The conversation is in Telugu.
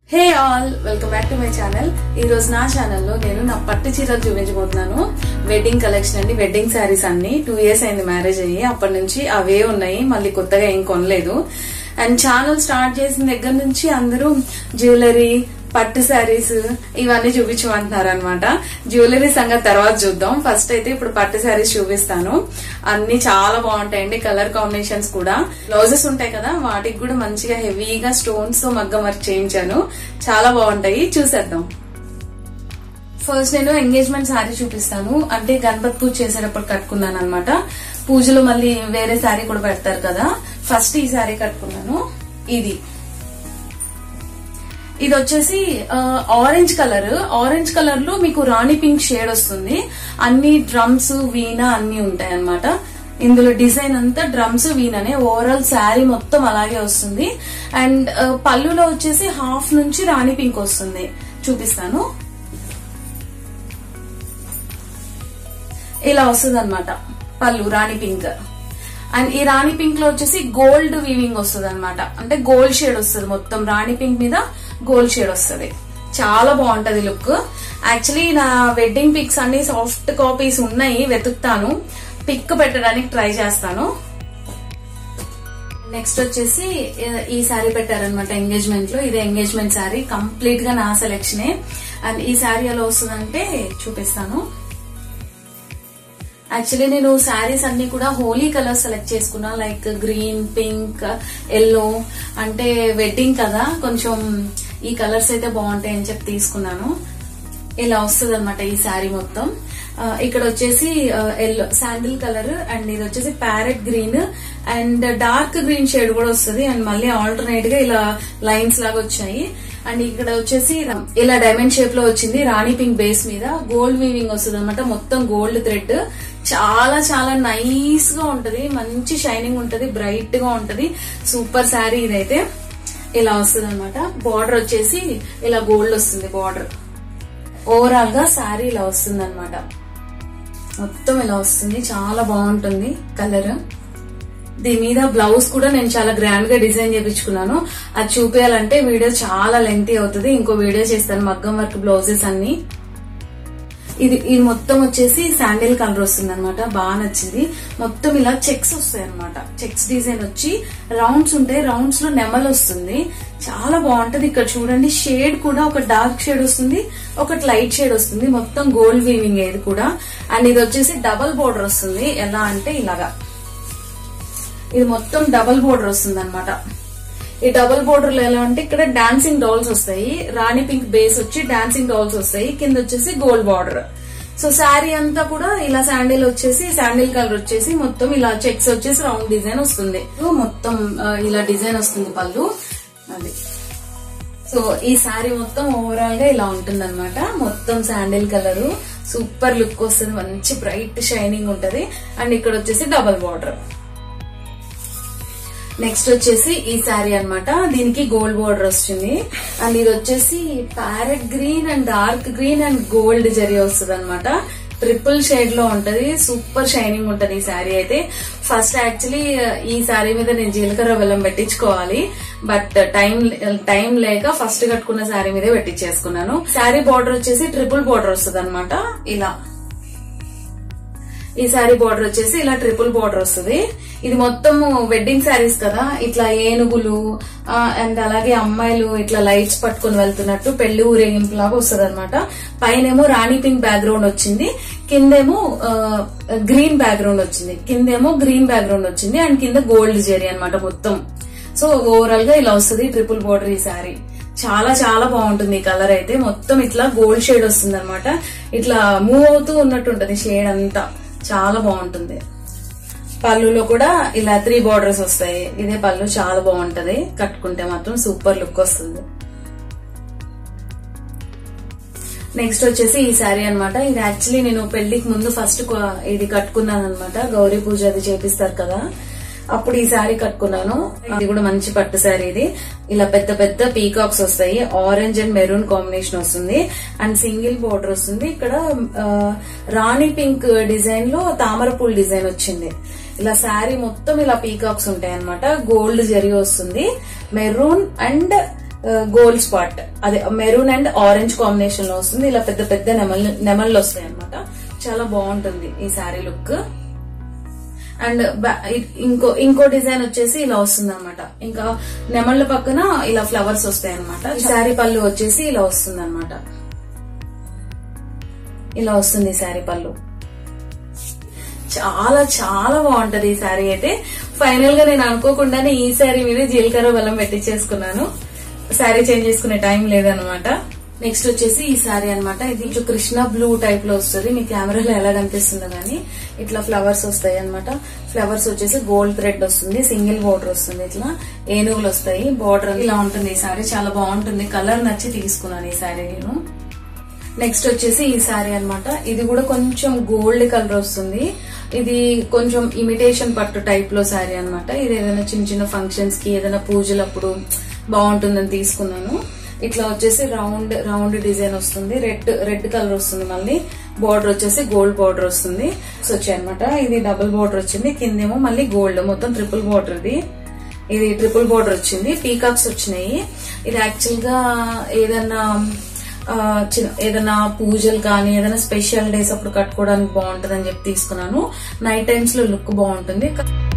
hey all welcome back to my channel ఈ రోజు నా ఛానల్లో నేను నా పట్టు చీరలు చూపించబోతున్నాను వెడ్డింగ్ కలెక్షన్ అండి వెడ్డింగ్ శారీస్ అన్ని టూ ఇయర్స్ అయింది మ్యారేజ్ అయ్యి అప్పటి నుంచి అవే ఉన్నాయి మళ్ళీ కొత్తగా ఏం కొనలేదు అండ్ ఛానల్ స్టార్ట్ చేసిన దగ్గర నుంచి అందరూ జ్యువెలరీ పట్టు శారీస్ ఇవన్నీ చూపించమంటున్నారు అనమాట జ్యువెలరీ సంగతి తర్వాత చూద్దాం ఫస్ట్ అయితే ఇప్పుడు పట్టు శారీస్ చూపిస్తాను అన్ని చాలా బాగుంటాయండి కలర్ కాంబినేషన్స్ కూడా బ్లౌజెస్ ఉంటాయి కదా వాటికి కూడా మంచిగా హెవీగా స్టోన్స్ తో మగ్గం వర్క్ చేయించాను చాలా బాగుంటాయి చూసేద్దాం ఫస్ట్ నేను ఎంగేజ్మెంట్ శారీ చూపిస్తాను అంటే గణపతి పూజ చేసేటప్పుడు కట్టుకున్నాను అనమాట పూజలో మళ్ళీ వేరే శారీ కూడా పెడతారు కదా ఫస్ట్ ఈ శారీ కట్టుకున్నాను ఇది ఇది వచ్చేసి ఆరెంజ్ కలర్ ఆరెంజ్ కలర్ లో మీకు రాణి పింక్ షేడ్ వస్తుంది అన్ని డ్రమ్స్ వీణ అన్ని ఉంటాయి అనమాట ఇందులో డిజైన్ అంతా డ్రమ్స్ వీణనే ఓవరాల్ శారీ మొత్తం అలాగే వస్తుంది అండ్ పళ్ళులో వచ్చేసి హాఫ్ నుంచి రాణి పింక్ వస్తుంది చూపిస్తాను ఇలా వస్తుంది అనమాట పళ్ళు రాణి పింక్ అండ్ ఈ రాణి పింక్ లో వచ్చేసి గోల్డ్ వీవింగ్ వస్తుంది అనమాట అంటే గోల్డ్ షేడ్ వస్తుంది మొత్తం రాణి పింక్ మీద గోల్డ్ షేడ్ వస్తుంది చాలా బాగుంటది లుక్ యాక్చువల్లీ నా వెడ్డింగ్ పిక్స్ అన్ని సాఫ్ట్ కాపీస్ ఉన్నాయి వెతుకుతాను పిక్ పెట్టడానికి ట్రై చేస్తాను నెక్స్ట్ వచ్చేసి ఈ శారీ పెట్టారనమాట ఎంగేజ్మెంట్ లో ఇది ఎంగేజ్మెంట్ శారీ కంప్లీట్ గా నా సెలెక్షనే అండ్ ఈ శారీ ఎలా వస్తుందంటే చూపిస్తాను యాక్చువల్లీ నేను శారీస్ అన్ని కూడా హోలీ కలర్ సెలెక్ట్ చేసుకున్నా లైక్ గ్రీన్ పింక్ ఎల్లో అంటే వెడ్డింగ్ కదా కొంచెం ఈ కలర్స్ అయితే బాగుంటాయి అని చెప్పి తీసుకున్నాను ఇలా వస్తుంది అనమాట ఈ శారీ మొత్తం ఇక్కడ వచ్చేసి ఎల్లో శాండిల్ కలర్ అండ్ ఇది వచ్చేసి parrot green and dark green shade కూడా వస్తుంది అండ్ మళ్ళీ ఆల్టర్నేట్ గా ఇలా లైన్స్ లాగా వచ్చాయి అండ్ ఇక్కడ వచ్చేసి ఇలా డైమండ్ షేప్ లో వచ్చింది రాణి పింక్ బేస్ మీద గోల్డ్ వీవింగ్ వస్తుంది అనమాట మొత్తం గోల్డ్ థ్రెడ్ చాలా చాలా నైస్ గా ఉంటది మంచి షైనింగ్ ఉంటది బ్రైట్ గా ఉంటది సూపర్ శారీ ఇదైతే ఇలా వస్తుంది అనమాట బార్డర్ వచ్చేసి ఇలా గోల్డ్ వస్తుంది బార్డర్ ఓవరాల్ గా శారీ ఇలా వస్తుంది అనమాట మొత్తం ఇలా వస్తుంది చాలా బాగుంటుంది కలర్ దీని మీద బ్లౌజ్ కూడా నేను చాలా గ్రాండ్ గా డిజైన్ చేపించుకున్నాను అది చూపించాలంటే వీడియో చాలా లెంతీ అవుతుంది ఇంకో వీడియో చేస్తాను మగ్గం వర్క్ బ్లౌజెస్ అన్ని ఇది ఇది మొత్తం వచ్చేసి శాండిల్ కలర్ వస్తుంది అనమాట బాగా నచ్చింది మొత్తం ఇలా చెక్స్ వస్తాయి అనమాట చెక్స్ డిజైన్ వచ్చి రౌండ్స్ ఉంటాయి రౌండ్స్ లో నెమల్ వస్తుంది చాలా బాగుంటది ఇక్కడ చూడండి షేడ్ కూడా ఒక డార్క్ షేడ్ వస్తుంది ఒకటి లైట్ షేడ్ వస్తుంది మొత్తం గోల్డ్ వీవింగ్ ఇది కూడా అండ్ ఇది వచ్చేసి డబల్ బోర్డర్ వస్తుంది ఎలా అంటే ఇలాగా ఇది మొత్తం డబల్ బోర్డర్ వస్తుంది అనమాట ఈ డబుల్ బోర్డర్ లో ఎలా అంటే ఇక్కడ డాన్సింగ్ డాల్స్ వస్తాయి రాణి పింక్ బేస్ వచ్చి డాన్సింగ్ డాల్స్ వస్తాయి కింద వచ్చేసి గోల్డ్ బార్డర్ సో శారీ అంతా కూడా ఇలా శాండిల్ వచ్చేసి శాండిల్ కలర్ వచ్చేసి మొత్తం ఇలా చెక్స్ వచ్చేసి రౌండ్ డిజైన్ వస్తుంది మొత్తం ఇలా డిజైన్ వస్తుంది పళ్ళు అది సో ఈ శారీ మొత్తం ఓవరాల్ గా ఇలా ఉంటుంది అనమాట మొత్తం శాండిల్ కలర్ సూపర్ లుక్ వస్తుంది మంచి బ్రైట్ షైనింగ్ ఉంటది అండ్ ఇక్కడ వచ్చేసి డబల్ బార్డర్ నెక్స్ట్ వచ్చేసి ఈ శారీ అనమాట దీనికి గోల్డ్ బోర్డర్ వస్తుంది అండ్ ఇది వచ్చేసి parrot green and dark green and gold zari వస్తుంది అనమాట ట్రిపుల్ షేడ్ లో ఉంటది సూపర్ షైనింగ్ ఉంటది ఈ శారీ అయితే ఫస్ట్ యాక్చువల్లీ ఈ శారీ మీద నేను జీలకర్ర బెల్లం పెట్టించుకోవాలి బట్ టైం టైం లేక ఫస్ట్ కట్టుకున్న శారీ మీదే పెట్టించేసుకున్నాను శారీ బార్డర్ వచ్చేసి ట్రిపుల్ బార్డర్ వస్తుంది అనమాట ఇలా ఈ శారీ బార్డర్ వచ్చేసి ఇలా ట్రిపుల్ బార్డర్ వస్తుంది ఇది మొత్తం వెడ్డింగ్ శారీస్ కదా ఇట్లా ఏనుగులు అండ్ అలాగే అమ్మాయిలు ఇట్లా లైట్స్ పట్టుకుని వెళ్తున్నట్టు పెళ్లి ఊరేగింపు లాగా వస్తుంది అనమాట పైనేమో రాణి పింక్ బ్యాక్గ్రౌండ్ వచ్చింది కిందేమో గ్రీన్ బ్యాక్గ్రౌండ్ వచ్చింది కిందేమో గ్రీన్ బ్యాక్గ్రౌండ్ వచ్చింది అండ్ కింద గోల్డ్ జెరీ అనమాట మొత్తం సో ఓవరాల్ గా ఇలా వస్తుంది ట్రిపుల్ బార్డర్ ఈ శారీ చాలా చాలా బాగుంటుంది ఈ కలర్ అయితే మొత్తం ఇట్లా గోల్డ్ షేడ్ వస్తుంది అనమాట ఇట్లా మూవ్ అవుతూ ఉన్నట్టు ఉంటది షేడ్ అంతా చాలా బాగుంటుంది పళ్ళులో కూడా ఇలా త్రీ బార్డర్స్ వస్తాయి ఇదే పళ్ళు చాలా బాగుంటది కట్టుకుంటే మాత్రం సూపర్ లుక్ వస్తుంది నెక్స్ట్ వచ్చేసి ఈ శారీ అనమాట ఇది యాక్చువల్లీ నేను పెళ్లికి ముందు ఫస్ట్ ఇది కట్టుకున్నాను అనమాట గౌరీ పూజ అది చేపిస్తారు కదా అప్పుడు ఈ శారీ కట్టుకున్నాను ఇది కూడా మంచి పట్టు శారీ ఇది ఇలా పెద్ద పెద్ద పీకాక్స్ వస్తాయి ఆరెంజ్ అండ్ మెరూన్ కాంబినేషన్ వస్తుంది అండ్ సింగిల్ బోర్డర్ వస్తుంది ఇక్కడ రాణి పింక్ డిజైన్ లో తామర పూల డిజైన్ వచ్చింది ఇలా శారీ మొత్తం ఇలా పీకాక్స్ ఉంటాయి అనమాట గోల్డ్ జరి వస్తుంది మెరూన్ అండ్ గోల్డ్ స్పాట్ అదే మెరూన్ అండ్ ఆరెంజ్ కాంబినేషన్ లో వస్తుంది ఇలా పెద్ద పెద్ద నెమల్ నెమళ్ళు వస్తాయి అనమాట చాలా బాగుంటుంది ఈ శారీ లుక్ అండ్ బా- ఇ- ఇంకో ఇంకో డిజైన్ వచ్చేసి ఇలా వస్తుంది అనమాట ఇంకా నెమళ్ళ పక్కన ఇలా ఫ్లవర్స్ వస్తాయి అనమాట శారీ పళ్ళు వచ్చేసి ఇలా వస్తుంది అనమాట ఇలా వస్తుంది ఈ శారీ పళ్ళు చాలా చాలా బాగుంటది ఈ శారీ అయితే ఫైనల్ గా నేను అనుకోకుండానే ఈ శారీ మీద జీలకర్ర బెల్లం పెట్టించేసుకున్నాను శారీ చేంజ్ చేసుకునే టైం లేదనమాట నెక్స్ట్ వచ్చేసి ఈ శారీ అన్నమాట ఇది కొంచెం కృష్ణ బ్లూ టైప్ లో వస్తుంది మీ కెమెరాలో ఎలా కనిపిస్తుందో కానీ ఇట్లా ఫ్లవర్స్ వస్తాయి అన్నమాట ఫ్లవర్స్ వచ్చేసి గోల్డ్ థ్రెడ్ వస్తుంది సింగిల్ బోర్డర్ వస్తుంది ఇట్లా ఏనుగులు వస్తాయి బోర్డర్ ఇలా ఉంటుంది ఈ శారీ చాలా బాగుంటుంది కలర్ నచ్చి తీసుకున్నాను ఈ శారీ నేను నెక్స్ట్ వచ్చేసి ఈ శారీ అన్నమాట ఇది కూడా కొంచెం గోల్డ్ కలర్ వస్తుంది ఇది కొంచెం ఇమిటేషన్ పట్టు టైప్ లో శారీ అన్నమాట ఇది ఏదైనా చిన్న చిన్న ఫంక్షన్స్ కి ఏదైనా పూజలప్పుడు బాగుంటుందని తీసుకున్నాను ఇట్లా వచ్చేసి రౌండ్ రౌండ్ డిజైన్ వస్తుంది రెడ్ రెడ్ కలర్ వస్తుంది మళ్ళీ బార్డర్ వచ్చేసి గోల్డ్ బార్డర్ వస్తుంది సో వచ్చాయి అనమాట ఇది డబుల్ బార్డర్ వచ్చింది కిందేమో మళ్ళీ గోల్డ్ మొత్తం ట్రిపుల్ బార్డర్ ఇది ఇది ట్రిపుల్ బార్డర్ వచ్చింది పీకాక్స్ వచ్చినాయి ఇది యాక్చువల్ గా ఏదన్నా ఆ, చిన్న ఏదైనా పూజలు కానీ ఏదైనా స్పెషల్ డేస్ అప్పుడు కట్టుకోవడానికి బాగుంటుంది అని చెప్పి తీసుకున్నాను నైట్ టైమ్స్ లో లుక్ బాగుంటుంది